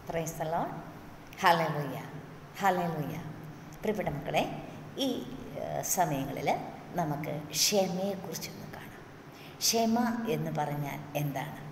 പ്രൈസലോ ഹലലുയ്യ ഹലലുയ്യ പ്രിയപ്പെട്ട മക്കളെ ഈ സമയങ്ങളിൽ നമുക്ക് ക്ഷമയെക്കുറിച്ചൊന്ന് കാണാം ക്ഷമ എന്ന് പറഞ്ഞാൽ എന്താണ്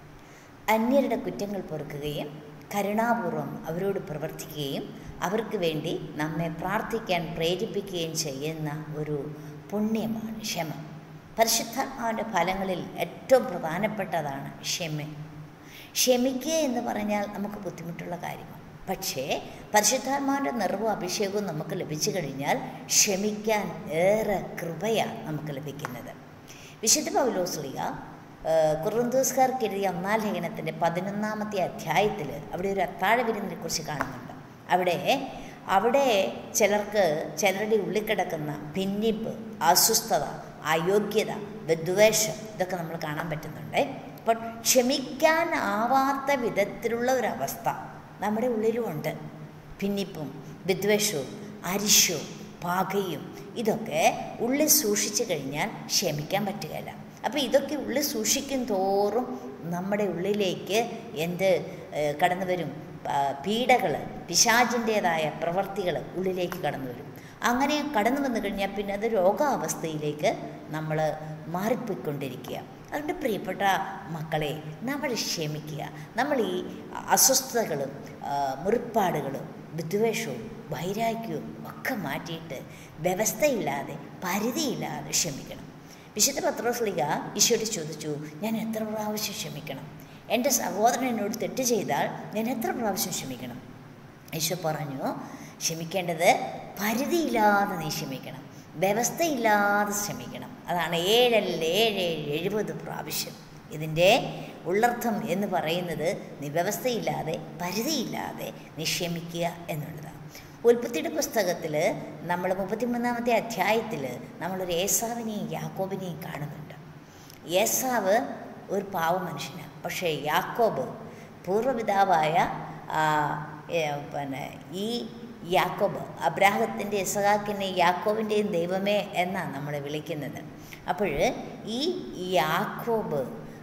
അന്യരുടെ കുറ്റങ്ങൾ പൊറുക്കുകയും കരുണാപൂർവം അവരോട് പ്രവർത്തിക്കുകയും അവർക്ക് വേണ്ടി നമ്മെ പ്രാർത്ഥിക്കാൻ പ്രേരിപ്പിക്കുകയും ചെയ്യുന്ന ഒരു പുണ്യമാണ് ക്ഷമ പരിശുദ്ധാത്മാവിൻ്റെ ഫലങ്ങളിൽ ഏറ്റവും പ്രധാനപ്പെട്ടതാണ് ക്ഷമ ക്ഷമിക്കുക എന്ന് പറഞ്ഞാൽ നമുക്ക് ബുദ്ധിമുട്ടുള്ള കാര്യമാണ് പക്ഷേ പരിശുദ്ധാത്മാവിൻ്റെ നിറവും അഭിഷേകവും നമുക്ക് ലഭിച്ചു കഴിഞ്ഞാൽ ക്ഷമിക്കാൻ ഏറെ കൃപയാണ് നമുക്ക് ലഭിക്കുന്നത് വിശുദ്ധ പൗലോസ്ലിയ കുറുന്തൂസ്കാർക്ക് എഴുതിയ ഒന്നാം ലേഖനത്തിൻ്റെ പതിനൊന്നാമത്തെ അധ്യായത്തിൽ അവിടെ ഒരു അത്താഴ വിരുന്നിനെ കുറിച്ച് കാണുന്നുണ്ട് അവിടെ അവിടെ ചിലർക്ക് ചിലരുടെ ഉള്ളിൽ കിടക്കുന്ന ഭിന്നിപ്പ് അസ്വസ്ഥത അയോഗ്യത വിദ്വേഷം ഇതൊക്കെ നമ്മൾ കാണാൻ പറ്റുന്നുണ്ട് അപ്പോൾ ക്ഷമിക്കാനാവാത്ത വിധത്തിലുള്ള ഒരവസ്ഥ നമ്മുടെ ഉള്ളിലുമുണ്ട് ഭിന്നിപ്പും വിദ്വേഷവും അരിശവും പകയും ഇതൊക്കെ ഉള്ളിൽ സൂക്ഷിച്ചു കഴിഞ്ഞാൽ ക്ഷമിക്കാൻ പറ്റുകയില്ല അപ്പോൾ ഇതൊക്കെ ഉള്ളിൽ സൂക്ഷിക്കും തോറും നമ്മുടെ ഉള്ളിലേക്ക് എന്ത് കടന്നു വരും പീഡകൾ പിശാചിൻ്റേതായ പ്രവർത്തികൾ ഉള്ളിലേക്ക് കടന്നു വരും അങ്ങനെ കടന്നു വന്നു കഴിഞ്ഞാൽ പിന്നെ അത് രോഗാവസ്ഥയിലേക്ക് നമ്മൾ മാറിപ്പോയിക്കൊണ്ടിരിക്കുക അതുകൊണ്ട് പ്രിയപ്പെട്ട മക്കളെ നമ്മൾ ക്ഷമിക്കുക നമ്മൾ ഈ അസ്വസ്ഥതകളും മുറിപ്പാടുകളും വിദ്വേഷവും വൈരാഗ്യവും ഒക്കെ മാറ്റിയിട്ട് വ്യവസ്ഥയില്ലാതെ പരിധിയില്ലാതെ ക്ഷമിക്കണം വിശുദ്ധ പത്രോസ്ലിക ഈശോയോട് ചോദിച്ചു ഞാൻ എത്ര പ്രാവശ്യം ക്ഷമിക്കണം എൻ്റെ സഹോദരൻ എന്നോട് തെറ്റ് ചെയ്താൽ ഞാൻ എത്ര പ്രാവശ്യം ക്ഷമിക്കണം ഈശോ പറഞ്ഞു ക്ഷമിക്കേണ്ടത് പരിധിയില്ലാതെ നീ ക്ഷമിക്കണം വ്യവസ്ഥയില്ലാതെ ശ്രമിക്കണം അതാണ് ഏഴല്ല ഏഴ് ഏഴ് എഴുപത് പ്രാവശ്യം ഇതിൻ്റെ ഉള്ളർത്ഥം എന്ന് പറയുന്നത് നീ വ്യവസ്ഥയില്ലാതെ പരിധിയില്ലാതെ നീ ക്ഷമിക്കുക എന്നുള്ളതാണ് ഉൽപ്പത്തിയുടെ പുസ്തകത്തിൽ നമ്മൾ മുപ്പത്തിമൂന്നാമത്തെ അധ്യായത്തിൽ നമ്മളൊരു ഏസാവിനെയും യാക്കോബിനെയും കാണുന്നുണ്ട് ഏസാവ് ഒരു പാവ മനുഷ്യനാണ് പക്ഷേ യാക്കോബ് പൂർവ്വപിതാവായ പിന്നെ ഈ യാക്കോബ് അബ്രാഹത്തിൻ്റെ ഇസഹാക്കിൻ്റെയും യാക്കോബിൻ്റെയും ദൈവമേ എന്നാണ് നമ്മൾ വിളിക്കുന്നത് അപ്പോൾ ഈ യാക്കോബ്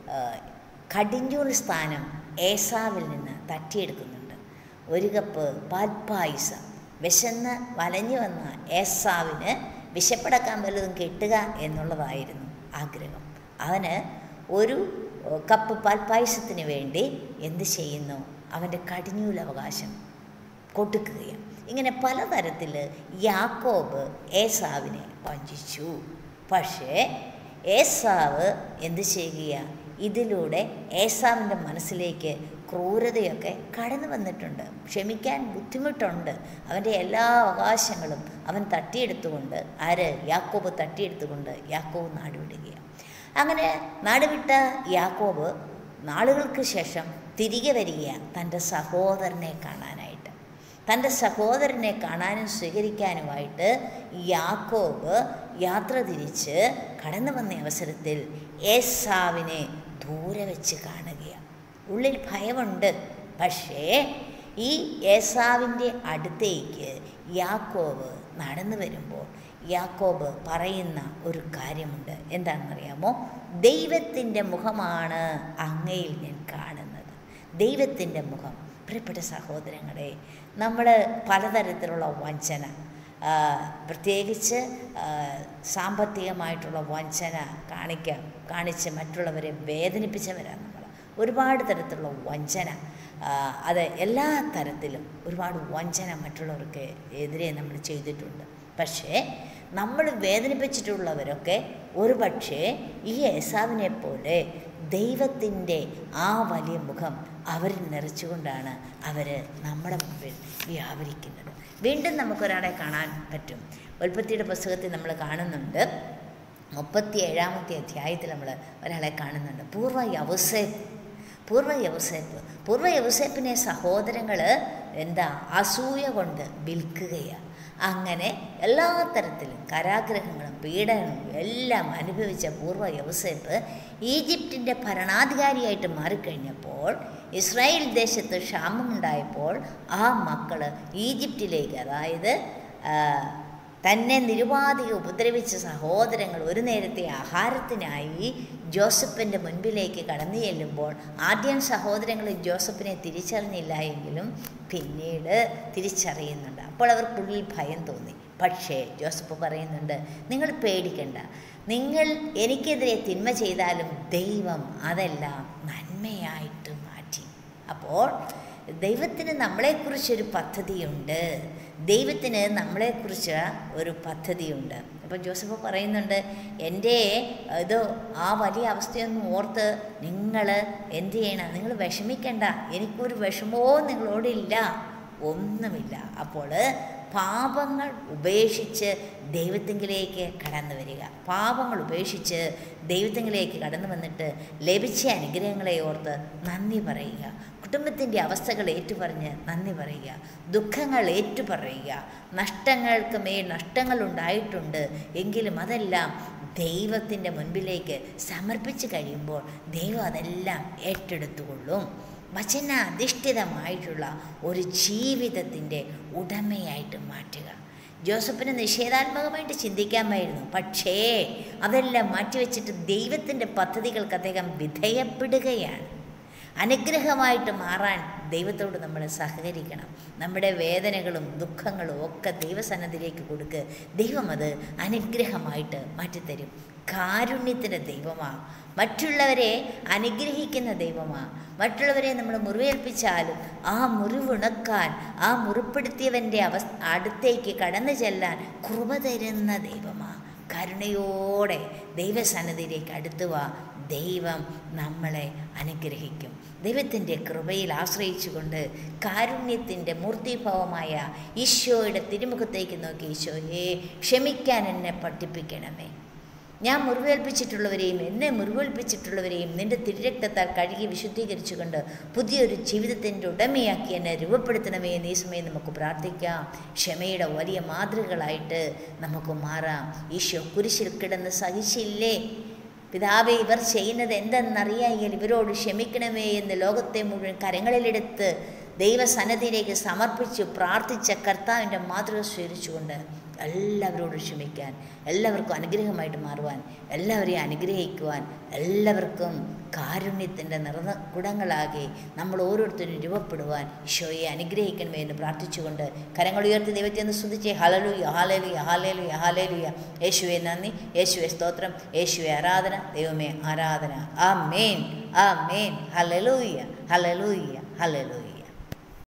കടിഞ്ഞൂറ് സ്ഥാനം ഏസാവിൽ നിന്ന് തട്ടിയെടുക്കുന്നുണ്ട് ഒരു കപ്പ് പാൽപ്പായസം വിശന്ന് വലഞ്ഞു വന്ന ഏസാവിന് വിശപ്പടക്കാൻ വല്ലതും കിട്ടുക എന്നുള്ളതായിരുന്നു ആഗ്രഹം അവന് ഒരു കപ്പ് പാൽപ്പായസത്തിന് വേണ്ടി എന്ത് ചെയ്യുന്നു അവൻ്റെ കടിഞ്ഞൂലവകാശം കൊടുക്കുകയാണ് ഇങ്ങനെ പലതരത്തിൽ യാക്കോബ് ഏസാവിനെ വഞ്ചിച്ചു പക്ഷേ ഏസാവ് എന്ത് ചെയ്യുക ഇതിലൂടെ ഏസാവിൻ്റെ മനസ്സിലേക്ക് ക്രൂരതയൊക്കെ കടന്നു വന്നിട്ടുണ്ട് ക്ഷമിക്കാൻ ബുദ്ധിമുട്ടുണ്ട് അവൻ്റെ എല്ലാ അവകാശങ്ങളും അവൻ തട്ടിയെടുത്തുകൊണ്ട് ആര് യാക്കോബ് തട്ടിയെടുത്തുകൊണ്ട് യാക്കോബ് നാടുവിടുകയാണ് അങ്ങനെ നാടുവിട്ട യാക്കോബ് നാളുകൾക്ക് ശേഷം തിരികെ വരികയാണ് തൻ്റെ സഹോദരനെ കാണാനായിട്ട് തൻ്റെ സഹോദരനെ കാണാനും സ്വീകരിക്കാനുമായിട്ട് യാക്കോബ് യാത്ര തിരിച്ച് കടന്നു വന്ന അവസരത്തിൽ ഏസാവിനെ ദൂരെ വെച്ച് കാണുകയാണ് ഉള്ളിൽ ഭയമുണ്ട് പക്ഷേ ഈ ഏസാവിൻ്റെ അടുത്തേക്ക് യാക്കോബ് നടന്നു വരുമ്പോൾ യാക്കോബ് പറയുന്ന ഒരു കാര്യമുണ്ട് എന്താണെന്നറിയാമോ ദൈവത്തിൻ്റെ മുഖമാണ് അങ്ങയിൽ ഞാൻ കാണുന്നത് ദൈവത്തിൻ്റെ മുഖം പ്രിയപ്പെട്ട സഹോദരങ്ങളെ നമ്മൾ പലതരത്തിലുള്ള വഞ്ചന പ്രത്യേകിച്ച് സാമ്പത്തികമായിട്ടുള്ള വഞ്ചന കാണിക്കാം കാണിച്ച് മറ്റുള്ളവരെ വേദനിപ്പിച്ചവരാണ് നമ്മൾ ഒരുപാട് തരത്തിലുള്ള വഞ്ചന അത് എല്ലാ തരത്തിലും ഒരുപാട് വഞ്ചന മറ്റുള്ളവർക്ക് എതിരെ നമ്മൾ ചെയ്തിട്ടുണ്ട് പക്ഷേ നമ്മൾ വേദനിപ്പിച്ചിട്ടുള്ളവരൊക്കെ ഒരു പക്ഷേ ഈ ഏസാവിനെ പോലെ ദൈവത്തിൻ്റെ ആ വലിയ മുഖം അവരിൽ നിറച്ചുകൊണ്ടാണ് അവർ നമ്മുടെ മുമ്പിൽ വ്യാപരിക്കുന്നത് വീണ്ടും നമുക്കൊരാളെ കാണാൻ പറ്റും ഉൽപ്പത്തിയുടെ പുസ്തകത്തിൽ നമ്മൾ കാണുന്നുണ്ട് മുപ്പത്തി ഏഴാമത്തെ അധ്യായത്തിൽ നമ്മൾ ഒരാളെ കാണുന്നുണ്ട് പൂർവ്വ യവസേപ്പ് പൂർവ്വ യവസേപ്പ് പൂർവ്വ യവസേപ്പിനെ സഹോദരങ്ങൾ എന്താ അസൂയ കൊണ്ട് വിൽക്കുകയാണ് അങ്ങനെ എല്ലാ തരത്തിലും കരാഗ്രഹങ്ങളും പീഡനങ്ങളും എല്ലാം അനുഭവിച്ച പൂർവ്വ യവസേപ്പ് ഈജിപ്തിൻ്റെ ഭരണാധികാരിയായിട്ട് മാറിക്കഴിഞ്ഞപ്പോൾ ഇസ്രായേൽ ദേശത്ത് ക്ഷാമമുണ്ടായപ്പോൾ ആ മക്കൾ ഈജിപ്തിലേക്ക് അതായത് തന്നെ നിരുപാധികം ഉപദ്രവിച്ച സഹോദരങ്ങൾ ഒരു നേരത്തെ ആഹാരത്തിനായി ജോസഫിൻ്റെ മുൻപിലേക്ക് കടന്നു ചെല്ലുമ്പോൾ ആദ്യം സഹോദരങ്ങൾ ജോസഫിനെ തിരിച്ചറിഞ്ഞില്ല എങ്കിലും പിന്നീട് തിരിച്ചറിയുന്നുണ്ട് അപ്പോൾ അവർക്കുള്ളിൽ ഭയം തോന്നി പക്ഷേ ജോസഫ് പറയുന്നുണ്ട് നിങ്ങൾ പേടിക്കണ്ട നിങ്ങൾ എനിക്കെതിരെ തിന്മ ചെയ്താലും ദൈവം അതെല്ലാം നന്മയായിട്ട് മാറ്റി അപ്പോൾ ദൈവത്തിന് നമ്മളെക്കുറിച്ചൊരു പദ്ധതിയുണ്ട് ദൈവത്തിന് നമ്മളെക്കുറിച്ച് ഒരു പദ്ധതിയുണ്ട് അപ്പോൾ ജോസഫ് പറയുന്നുണ്ട് എൻ്റെ ഇത് ആ വലിയ അവസ്ഥയൊന്നും ഓർത്ത് നിങ്ങൾ എന്ത് ചെയ്യണം നിങ്ങൾ വിഷമിക്കണ്ട എനിക്കൊരു വിഷമവും നിങ്ങളോടില്ല ഒന്നുമില്ല അപ്പോൾ പാപങ്ങൾ ഉപേക്ഷിച്ച് ദൈവത്തെങ്കിലേക്ക് കടന്നു വരിക പാപങ്ങൾ ഉപേക്ഷിച്ച് ദൈവത്തെങ്കിലേക്ക് കടന്നു വന്നിട്ട് ലഭിച്ച അനുഗ്രഹങ്ങളെ ഓർത്ത് നന്ദി പറയുക കുടുംബത്തിൻ്റെ അവസ്ഥകൾ ഏറ്റുപറഞ്ഞ് നന്ദി പറയുക ദുഃഖങ്ങൾ ഏറ്റുപറയുക നഷ്ടങ്ങൾക്ക് മേൽ നഷ്ടങ്ങൾ ഉണ്ടായിട്ടുണ്ട് എങ്കിലും അതെല്ലാം ദൈവത്തിൻ്റെ മുൻപിലേക്ക് സമർപ്പിച്ച് കഴിയുമ്പോൾ ദൈവം അതെല്ലാം ഏറ്റെടുത്തുകൊള്ളും വചന അധിഷ്ഠിതമായിട്ടുള്ള ഒരു ജീവിതത്തിൻ്റെ ഉടമയായിട്ട് മാറ്റുക ജോസഫിന് നിഷേധാത്മകമായിട്ട് ചിന്തിക്കാമായിരുന്നു പക്ഷേ അതെല്ലാം മാറ്റിവെച്ചിട്ട് ദൈവത്തിൻ്റെ പദ്ധതികൾക്ക് അദ്ദേഹം വിധേയപ്പെടുകയാണ് അനുഗ്രഹമായിട്ട് മാറാൻ ദൈവത്തോട് നമ്മൾ സഹകരിക്കണം നമ്മുടെ വേദനകളും ദുഃഖങ്ങളും ഒക്കെ ദൈവസന്നദ്ധിയിലേക്ക് കൊടുക്കുക ദൈവം അത് അനുഗ്രഹമായിട്ട് മാറ്റിത്തരും കാരുണ്യത്തിൻ്റെ ദൈവമാണ് മറ്റുള്ളവരെ അനുഗ്രഹിക്കുന്ന ദൈവമാണ് മറ്റുള്ളവരെ നമ്മൾ മുറിവേൽപ്പിച്ചാലും ആ മുറിവുണക്കാൻ ആ മുറിപ്പെടുത്തിയവൻ്റെ അവസ്ഥ അടുത്തേക്ക് കടന്നു ചെല്ലാൻ കൃപ തരുന്ന ദൈവമാണ് കരുണയോടെ ദൈവസന്നദ്ധിയിലേക്ക് അടുത്തുക ദൈവം നമ്മളെ അനുഗ്രഹിക്കും ദൈവത്തിൻ്റെ കൃപയിൽ ആശ്രയിച്ചുകൊണ്ട് കാരുണ്യത്തിൻ്റെ മൂർത്തിഭാവമായ ഈശോയുടെ തിരുമുഖത്തേക്ക് നോക്കി ഈശോയെ ക്ഷമിക്കാൻ എന്നെ പഠിപ്പിക്കണമേ ഞാൻ മുറിവേൽപ്പിച്ചിട്ടുള്ളവരെയും എന്നെ മുറിവേൽപ്പിച്ചിട്ടുള്ളവരെയും നിന്റെ തിരുരക്തത്താൽ കഴുകി വിശുദ്ധീകരിച്ചുകൊണ്ട് പുതിയൊരു ജീവിതത്തിൻ്റെ ഉടമയാക്കി എന്നെ രൂപപ്പെടുത്തണമേ എന്ന് ഈ സമയം നമുക്ക് പ്രാർത്ഥിക്കാം ക്ഷമയുടെ വലിയ മാതൃകളായിട്ട് നമുക്ക് മാറാം ഈശോ കുരിശിൽ കിടന്ന് സഹിച്ചില്ലേ പിതാവെ ഇവർ ചെയ്യുന്നത് എന്തെന്നറിയായാൽ ഇവരോട് ക്ഷമിക്കണമേ എന്ന് ലോകത്തെ മുഴുവൻ കരങ്ങളിലെടുത്ത് ദൈവസന്നദ്ധിയിലേക്ക് സമർപ്പിച്ച് പ്രാർത്ഥിച്ച കർത്താവിൻ്റെ മാതൃക സ്വീകരിച്ചുകൊണ്ട് എല്ലാവരോടും ക്ഷമിക്കാൻ എല്ലാവർക്കും അനുഗ്രഹമായിട്ട് മാറുവാൻ എല്ലാവരെയും അനുഗ്രഹിക്കുവാൻ എല്ലാവർക്കും കാരുണ്യത്തിൻ്റെ നിറഞ്ഞ കുടങ്ങളാകെ നമ്മൾ ഓരോരുത്തരും രൂപപ്പെടുവാൻ ഈശോയെ അനുഗ്രഹിക്കണമേ എന്ന് പ്രാർത്ഥിച്ചുകൊണ്ട് കരങ്ങൾ ഉയർത്തി ദൈവത്തെ ഒന്ന് സ്തുതിച്ച് ഹലലുയ ഹാലേലുയ ഹാലേലുയ ഹാലേലുയ യേശുവെ നന്ദി യേശുവെ സ്തോത്രം യേശുവെ ആരാധന ദൈവമേ ആരാധന ആ മേൻ ആ മേൻ ഹലലൂയ ഹലലൂയ ഹലലൂയ